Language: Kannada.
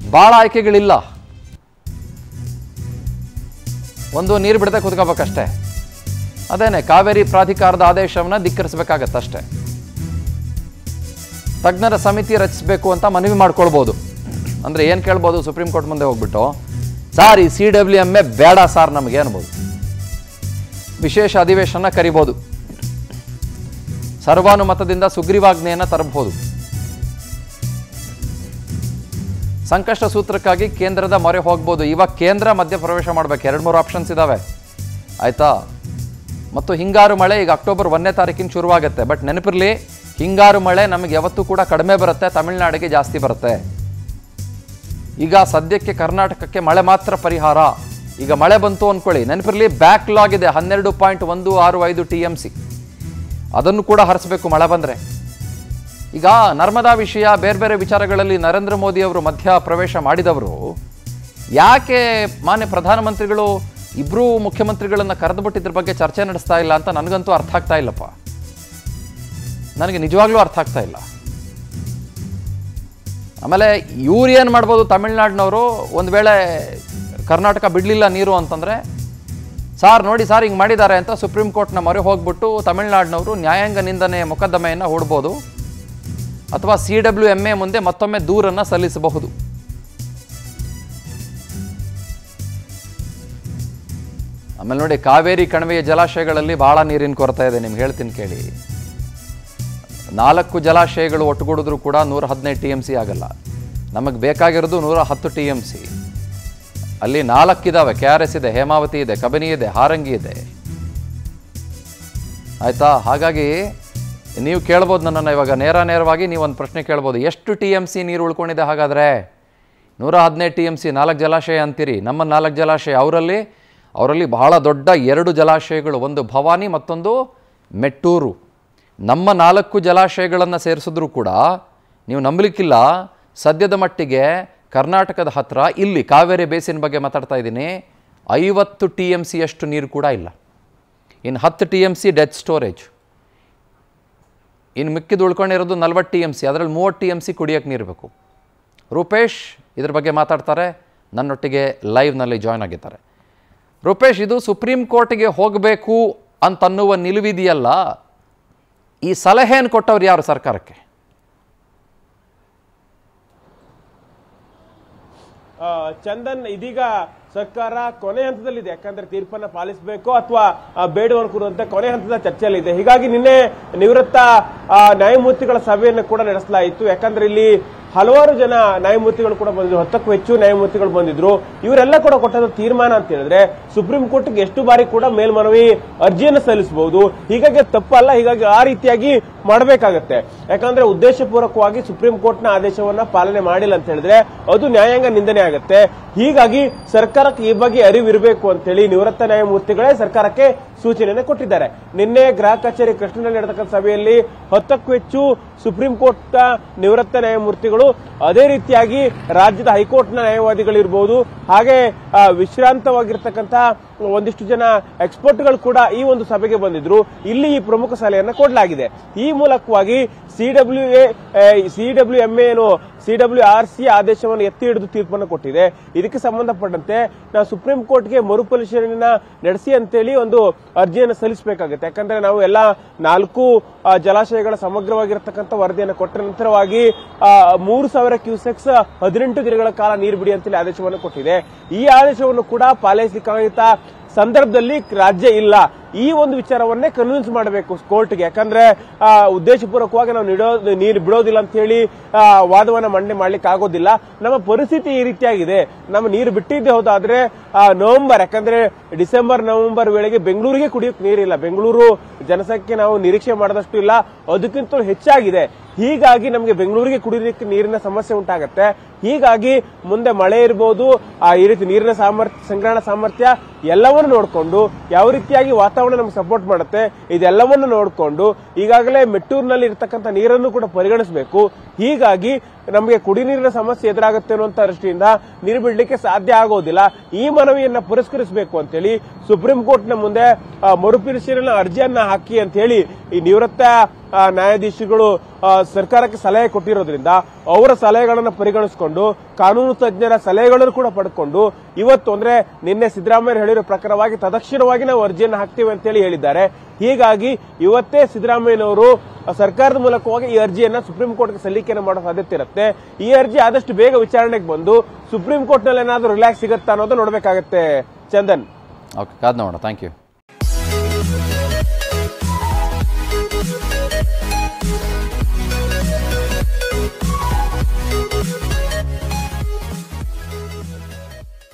ಭಾಳ ಆಯ್ಕೆಗಳಿಲ್ಲ ಒಂದು ನೀರು ಬಿಡದೆ ಕುತ್ಕೋಬೇಕಷ್ಟೇ ಅದೇನೆ ಕಾವೇರಿ ಪ್ರಾಧಿಕಾರದ ಆದೇಶವನ್ನು ಧಿಕ್ಕರಿಸಬೇಕಾಗತ್ತಷ್ಟೇ ತಜ್ಞರ ಸಮಿತಿ ರಚಿಸಬೇಕು ಅಂತ ಮನವಿ ಮಾಡ್ಕೊಳ್ಬೋದು ಅಂದರೆ ಏನು ಕೇಳ್ಬೋದು ಸುಪ್ರೀಂ ಕೋರ್ಟ್ ಮುಂದೆ ಹೋಗ್ಬಿಟ್ಟು ಸಾರ್ ಈ ಸಿ ಡಬ್ಲ್ಯೂ ಎಮ್ ಎ ಬೇಡ ಸಾರ್ ನಮಗೆ ಅನ್ಬೋದು ವಿಶೇಷ ಅಧಿವೇಶನ ಕರಿಬೋದು ಸರ್ವಾನುಮತದಿಂದ ಸುಗ್ರೀವಾಜ್ಞೆಯನ್ನು ತರಬಹುದು ಸಂಕಷ್ಟ ಸೂತ್ರಕ್ಕಾಗಿ ಕೇಂದ್ರದ ಮೊರೆ ಹೋಗ್ಬೋದು ಇವಾಗ ಕೇಂದ್ರ ಮಧ್ಯಪ್ರವೇಶ ಮಾಡ್ಬೇಕು ಎರಡು ಮೂರು ಆಪ್ಷನ್ಸ್ ಇದಾವೆ ಆಯ್ತಾ ಮತ್ತು ಹಿಂಗಾರು ಮಳೆ ಈಗ ಅಕ್ಟೋಬರ್ ಒಂದನೇ ತಾರೀಕಿನ ಶುರುವಾಗುತ್ತೆ ಬಟ್ ನೆನಪಿರಲಿ ಹಿಂಗಾರು ಮಳೆ ನಮಗೆ ಯಾವತ್ತೂ ಕೂಡ ಕಡಿಮೆ ಬರುತ್ತೆ ತಮಿಳುನಾಡಿಗೆ ಜಾಸ್ತಿ ಬರುತ್ತೆ ಈಗ ಸದ್ಯಕ್ಕೆ ಕರ್ನಾಟಕಕ್ಕೆ ಮಳೆ ಮಾತ್ರ ಪರಿಹಾರ ಈಗ ಮಳೆ ಬಂತು ಅಂದ್ಕೊಳ್ಳಿ ನೆನಪಿರಲಿ ಬ್ಯಾಕ್ಲಾಗ್ ಇದೆ ಹನ್ನೆರಡು ಪಾಯಿಂಟ್ ಒಂದು ಆರು ಐದು ಟಿ ಎಮ್ ಸಿ ಅದನ್ನು ಕೂಡ ಹರಿಸಬೇಕು ಮಳೆ ಬಂದರೆ ಈಗ ನರ್ಮದಾ ವಿಷಯ ಬೇರೆ ಬೇರೆ ವಿಚಾರಗಳಲ್ಲಿ ನರೇಂದ್ರ ಮೋದಿ ಅವರು ಮಧ್ಯ ಪ್ರವೇಶ ಮಾಡಿದವರು ಯಾಕೆ ಮಾನ್ಯ ಪ್ರಧಾನಮಂತ್ರಿಗಳು ಇಬ್ಬರೂ ಮುಖ್ಯಮಂತ್ರಿಗಳನ್ನು ಕರೆದುಬಿಟ್ಟು ಇದ್ರ ಬಗ್ಗೆ ಚರ್ಚೆ ನಡೆಸ್ತಾ ಇಲ್ಲ ಅಂತ ನನಗಂತೂ ಅರ್ಥ ಆಗ್ತಾ ಇಲ್ಲಪ್ಪ ನನಗೆ ನಿಜವಾಗ್ಲೂ ಅರ್ಥ ಆಗ್ತಾ ಇಲ್ಲ ಆಮೇಲೆ ಇವ್ರು ಏನು ಮಾಡ್ಬೋದು ತಮಿಳ್ನಾಡಿನವರು ಒಂದು ವೇಳೆ ಕರ್ನಾಟಕ ಬಿಡಲಿಲ್ಲ ನೀರು ಅಂತಂದರೆ ಸಾರ್ ನೋಡಿ ಸಾರ್ ಹಿಂಗೆ ಮಾಡಿದ್ದಾರೆ ಅಂತ ಸುಪ್ರೀಂ ಕೋರ್ಟ್ನ ಮೊರೆ ಹೋಗ್ಬಿಟ್ಟು ತಮಿಳ್ನಾಡಿನವರು ನ್ಯಾಯಾಂಗ ನಿಂದನೆ ಮೊಕದ್ದಮೆಯನ್ನು ಹೂಡ್ಬೋದು ಅಥವಾ ಸಿ ಡಬ್ಲ್ಯೂ ಎಮ್ ಎ ಮುಂದೆ ಮತ್ತೊಮ್ಮೆ ದೂರನ್ನು ಸಲ್ಲಿಸಬಹುದು ಆಮೇಲೆ ನೋಡಿ ಕಾವೇರಿ ಕಣಿವೆಯ ಜಲಾಶಯಗಳಲ್ಲಿ ಬಹಳ ನೀರಿನ ಕೊರತೆ ಇದೆ ನಿಮ್ಗೆ ಹೇಳ್ತೀನಿ ಕೇಳಿ ನಾಲ್ಕು ಜಲಾಶಯಗಳು ಒಟ್ಟುಗೂಡಿದ್ರು ಕೂಡ ನೂರ ಹದಿನೈದು ಟಿ ಎಮ್ ಸಿ ಆಗಲ್ಲ ನಮಗೆ ಬೇಕಾಗಿರೋದು ನೂರ ಹತ್ತು ಟಿ ಎಮ್ ಸಿ ಅಲ್ಲಿ ನಾಲ್ಕಿದಾವೆ ಕೆ ಆರ್ ಎಸ್ ಇದೆ ಹೇಮಾವತಿ ಇದೆ ಕಬಿನಿ ಇದೆ ಹಾರಂಗಿ ಇದೆ ಆಯ್ತಾ ಹಾಗಾಗಿ ನೀವು ಕೇಳ್ಬೋದು ನನ್ನನ್ನು ಇವಾಗ ನೇರ ನೇರವಾಗಿ ನೀವು ಒಂದು ಪ್ರಶ್ನೆ ಕೇಳ್ಬೋದು ಎಷ್ಟು ಟಿ ಎಮ್ ಸಿ ನೀರು ಉಳ್ಕೊಂಡಿದೆ ಹಾಗಾದರೆ ನೂರ ಹದಿನೈದು ಟಿ ಎಮ್ ಸಿ ನಾಲ್ಕು ಜಲಾಶಯ ಅಂತೀರಿ ನಮ್ಮ ನಾಲ್ಕು ಜಲಾಶಯ ಅವರಲ್ಲಿ ಅವರಲ್ಲಿ ಬಹಳ ದೊಡ್ಡ ಎರಡು ಜಲಾಶಯಗಳು ಒಂದು ಭವಾನಿ ಮತ್ತೊಂದು ಮೆಟ್ಟೂರು ನಮ್ಮ ನಾಲ್ಕು ಜಲಾಶಯಗಳನ್ನು ಸೇರಿಸಿದ್ರೂ ಕೂಡ ನೀವು ನಂಬಲಿಕ್ಕಿಲ್ಲ ಸದ್ಯದ ಮಟ್ಟಿಗೆ ಕರ್ನಾಟಕದ ಹತ್ರ ಇಲ್ಲಿ ಕಾವೇರಿ ಬೇಸಿನ ಬಗ್ಗೆ ಮಾತಾಡ್ತಾ ಇದ್ದೀನಿ ಐವತ್ತು ಟಿ ಎಮ್ ಸಿಯಷ್ಟು ನೀರು ಕೂಡ ಇಲ್ಲ ಇನ್ನು ಹತ್ತು T M C dead storage ಇನ್ನು ಮಿಕ್ಕಿದು ಉಳ್ಕೊಂಡಿರೋದು ನಲ್ವತ್ತು ಟಿ ಎಮ್ ಸಿ ಅದರಲ್ಲಿ ಮೂವತ್ತು ಟಿ ಎಮ್ ಸಿ ಕುಡಿಯೋಕ್ಕೆ ನೀರು ಬೇಕು ರೂಪೇಶ್ ಇದ್ರ ಬಗ್ಗೆ ಮಾತಾಡ್ತಾರೆ ನನ್ನೊಟ್ಟಿಗೆ ಲೈವ್ನಲ್ಲಿ ಜಾಯ್ನ್ ಆಗಿದ್ದಾರೆ ರೂಪೇಶ್ ಇದು ಸುಪ್ರೀಂ ಕೋರ್ಟ್ಗೆ ಹೋಗಬೇಕು ಅಂತನ್ನುವ ನಿಲುವಿದೆಯಲ್ಲ ಈ ಸಲಹೆಯನ್ನು ಕೊಟ್ಟವ್ರು ಯಾರು ಸರ್ಕಾರಕ್ಕೆ ಆ, ಚಂದನ್ ಇದೀಗ ಸರ್ಕಾರ ಕೊನೆ ಹಂತದಲ್ಲಿದೆ ಯಾಕಂದ್ರೆ ತೀರ್ಪನ್ನ ಪಾಲಿಸಬೇಕು ಅಥವಾ ಬೇಡವನ್ನು ಕುರಿತಂತೆ ಕೊನೆ ಹಂತದ ಚರ್ಚೆಯಲ್ಲಿದೆ ಹೀಗಾಗಿ ನಿನ್ನೆ ನಿವೃತ್ತ ಆ, ನ್ಯಾಯಮೂರ್ತಿಗಳ ಸಭೆಯನ್ನು ಕೂಡ ನಡೆಸಲಾಯಿತು ಯಾಕಂದ್ರೆ ಇಲ್ಲಿ ಹಲವಾರು ಜನ ನ್ಯಾಯಮೂರ್ತಿಗಳು ಕೂಡ ಬಂದಿದ್ರು ಹತ್ತಕ್ಕೂ ಹೆಚ್ಚು ನ್ಯಾಯಮೂರ್ತಿಗಳು ಬಂದಿದ್ರು ಇವರೆಲ್ಲ ಕೂಡ ಕೊಟ್ಟದ ತೀರ್ಮಾನ ಅಂತ ಹೇಳಿದ್ರೆ ಸುಪ್ರೀಂ ಕೋರ್ಟ್ಗೆ ಎಷ್ಟು ಬಾರಿ ಕೂಡ ಮೇಲ್ಮನವಿ ಅರ್ಜಿಯನ್ನು ಸಲ್ಲಿಸಬಹುದು ಹೀಗಾಗಿ ಅದು ತಪ್ಪಲ್ಲ ಹೀಗಾಗಿ ಆ ರೀತಿಯಾಗಿ ಮಾಡಬೇಕಾಗತ್ತೆ ಯಾಕಂದ್ರೆ ಉದ್ದೇಶಪೂರ್ವಕವಾಗಿ ಸುಪ್ರೀಂ ಕೋರ್ಟ್ನ ಆದೇಶವನ್ನ ಪಾಲನೆ ಮಾಡಿಲ್ಲ ಅಂತ ಹೇಳಿದ್ರೆ ಅದು ನ್ಯಾಯಾಂಗ ನಿಂದನೆ ಆಗುತ್ತೆ ಹೀಗಾಗಿ ಸರ್ಕಾರಕ್ಕೆ ಈ ಬಗ್ಗೆ ಅರಿವಿರಬೇಕು ಅಂತೇಳಿ ನಿವೃತ್ತ ನ್ಯಾಯಮೂರ್ತಿಗಳೇ ಸರ್ಕಾರಕ್ಕೆ ಸೂಚನೆಯನ್ನು ಕೊಟ್ಟಿದ್ದಾರೆ ನಿನ್ನೆ ಗೃಹ ಕಚೇರಿ ಕೃಷ್ಣನಲ್ಲಿ ನಡೆತಕ್ಕಂಥ ಸಭೆಯಲ್ಲಿ ಹತ್ತಕ್ಕೂ ಹೆಚ್ಚು ಸುಪ್ರೀಂ ಕೋರ್ಟ್ ನಿವೃತ್ತ ನ್ಯಾಯಮೂರ್ತಿಗಳು ಅದೇ ರೀತಿಯಾಗಿ ರಾಜ್ಯದ ಹೈಕೋರ್ಟ್ನ ನ್ಯಾಯವಾದಿಗಳಿರ್ಬೋದು ಹಾಗೆ ಆ, ವಿಶ್ರಾಂತವಾಗಿರ್ತಕ್ಕಂಥ ಒಂದಿಷ್ಟು ಜನ ಎಕ್ಸ್ಪರ್ಟ್ಗಳು ಕೂಡ ಈ ಒಂದು ಸಭೆಗೆ ಬಂದಿದ್ರು ಇಲ್ಲಿ ಈ ಪ್ರಮುಖ ಸಲಹೆಯನ್ನು ಕೊಡಲಾಗಿದೆ ಈ ಮೂಲಕವಾಗಿ ಸಿಡಬ್ಲ್ಯೂ ಎ ಸಿಡಬ್ಲ್ಯೂ ಎಂ ಏನು ಸಿಡಬ್ಲ್ಯೂ ಆರ್ ಸಿ ಆದೇಶವನ್ನು ಎತ್ತಿ ಹಿಡಿದು ತೀರ್ಪನ್ನು ಕೊಟ್ಟಿದೆ ಇದಕ್ಕೆ ಸಂಬಂಧಪಟ್ಟಂತೆ ನಾವು ಸುಪ್ರೀಂ ಕೋರ್ಟ್ಗೆ ಮರುಪರಿಶೀಲನೆ ನಡೆಸಿ ಅಂತೇಳಿ ಒಂದು ಅರ್ಜಿಯನ್ನು ಸಲ್ಲಿಸಬೇಕಾಗುತ್ತೆ ಯಾಕಂದ್ರೆ ನಾವು ಎಲ್ಲ ನಾಲ್ಕು ಆ, ಜಲಾಶಯಗಳ ಸಮಗ್ರವಾಗಿರತಕ್ಕಂಥ ವರದಿಯನ್ನು ಕೊಟ್ಟ ನಂತರವಾಗಿ ಆ, ಮೂರು ಸಾವಿರ ಕ್ಯೂಸೆಕ್ಸ್ ಹದಿನೆಂಟು ದಿನಗಳ ಕಾಲ ನೀರು ಬಿಡಿ ಅಂತೇಳಿ ಆದೇಶವನ್ನು ಕೊಟ್ಟಿದೆ ಈ ಆದೇಶವನ್ನು ಕೂಡ ಪಾಲಿಸಲಿಕ್ಕಾಗಿದ್ದ ಸಂದರ್ಭದಲ್ಲಿ ರಾಜ್ಯ ಇಲ್ಲ ಈ ಒಂದು ವಿಚಾರವನ್ನೇ ಕನ್ವಿನ್ಸ್ ಮಾಡಬೇಕು ಕೋರ್ಟ್ಗೆ ಯಾಕಂದ್ರೆ ಆ, ಉದ್ದೇಶಪೂರ್ವಕವಾಗಿ ನಾವು ನೀಡೋ ನೀರು ಬಿಡೋದಿಲ್ಲ ಅಂತ ಹೇಳಿ ಆ, ವಾದವನ್ನ ಮಂಡನೆ ಮಾಡ್ಲಿಕ್ಕೆ ಆಗೋದಿಲ್ಲ ನಮ್ಮ ಪರಿಸ್ಥಿತಿ ಈ ರೀತಿಯಾಗಿದೆ ನಮ್ಮ ನೀರು ಬಿಟ್ಟಿದ್ದೆ ಹೌದಾದ್ರೆ ಆ, ನವೆಂಬರ್ ಯಾಕಂದ್ರೆ ಡಿಸೆಂಬರ್ ನವೆಂಬರ್ ವೇಳೆಗೆ ಬೆಂಗಳೂರಿಗೆ ಕುಡಿಯೋಕೆ ನೀರಿಲ್ಲ ಬೆಂಗಳೂರು ಜನಸಂಖ್ಯೆ ನಾವು ನಿರೀಕ್ಷೆ ಮಾಡಿದಷ್ಟು ಇಲ್ಲ ಅದಕ್ಕಿಂತ ಹೆಚ್ಚಾಗಿದೆ ಹೀಗಾಗಿ ನಮಗೆ ಬೆಂಗಳೂರಿಗೆ ಕುಡಿಯೋದಕ್ಕೆ ನೀರಿನ ಸಮಸ್ಯೆ ಉಂಟಾಗತ್ತೆ ಹೀಗಾಗಿ ಮುಂದೆ ಮಳೆ ಇರಬಹುದು ಆ ಈ ರೀತಿ ನೀರಿನ ಸಾಮರ್ಥ್ಯ ಸಂಗ್ರಹಣ ಸಾಮರ್ಥ್ಯ ಎಲ್ಲವನ್ನು ನೋಡಿಕೊಂಡು ಯಾವ ರೀತಿಯಾಗಿ ವಾತಾವರಣ ನಮ್ಗೆ ಸಪೋರ್ಟ್ ಮಾಡುತ್ತೆ ಇದೆಲ್ಲವನ್ನು ನೋಡಿಕೊಂಡು ಈಗಾಗಲೇ ಮೆಟ್ಟೂರಿನಲ್ಲಿ ಇರತಕ್ಕಂಥ ನೀರನ್ನು ಕೂಡ ಪರಿಗಣಿಸಬೇಕು ಹೀಗಾಗಿ ನಮಗೆ ಕುಡಿ ನೀರಿನ ಸಮಸ್ಯೆ ಎದುರಾಗುತ್ತೆ ಅನ್ನುವಂತ ದೃಷ್ಟಿಯಿಂದ ನೀರು ಬಿಡಲಿಕ್ಕೆ ಸಾಧ್ಯ ಆಗೋದಿಲ್ಲ ಈ ಮನವಿಯನ್ನ ಪುರಸ್ಕರಿಸಬೇಕು ಅಂತೇಳಿ ಸುಪ್ರೀಂ ಕೋರ್ಟ್ನ ಮುಂದೆ ಆ, ಮರುಪರಿಶೀಲನಾ ಅರ್ಜಿಯನ್ನ ಹಾಕಿ ಅಂತ ಹೇಳಿ ಈ ನಿವೃತ್ತ ಆ, ನ್ಯಾಯಾಧೀಶರುಗಳು ಆ, ಸರ್ಕಾರಕ್ಕೆ ಸಲಹೆ ಕೊಟ್ಟಿರೋದ್ರಿಂದ ಅವರ ಸಲಹೆಗಳನ್ನು ಪರಿಗಣಿಸಿಕೊಂಡು ಕಾನೂನು ತಜ್ಞರ ಸಲಹೆಗಳನ್ನು ಕೂಡ ಪಡ್ಕೊಂಡು ಇವತ್ತು ಅಂದ್ರೆ ನಿನ್ನೆ ಸಿದ್ದರಾಮಯ್ಯ ಹೇಳಿರೋ ಪ್ರಕಾರವಾಗಿ ತದಕ್ಷಿಣವಾಗಿ ನಾವು ಅರ್ಜಿಯನ್ನು ಹಾಕ್ತೀವಿ ಅಂತೇಳಿ ಹೇಳಿದ್ದಾರೆ ಹೀಗಾಗಿ ಇವತ್ತೇ ಸಿದ್ದರಾಮಯ್ಯನವರು ಆ, ಸರ್ಕಾರದ ಮೂಲಕವಾಗಿ ಈ ಅರ್ಜಿಯನ್ನ ಸುಪ್ರೀಂ ಕೋರ್ಟ್ಗೆ ಸಲ್ಲಿಕೆಯನ್ನು ಮಾಡೋ ಸಾಧ್ಯತೆ ಇರುತ್ತೆ ಈ ಅರ್ಜಿ ಆದಷ್ಟು ಬೇಗ ವಿಚಾರಣೆಗೆ ಬಂದು ಸುಪ್ರೀಂ ಕೋರ್ಟ್ನಲ್ಲಿ ಏನಾದರೂ ರಿಲ್ಯಾಕ್ಸ್ ಸಿಗುತ್ತಾ ಅನ್ನೋದು ನೋಡ್ಬೇಕಾಗತ್ತೆ ಚಂದನ್ ಓಕೆ ಕಾದ್ ನೋಡೋಣ ಥ್ಯಾಂಕ್ ಯು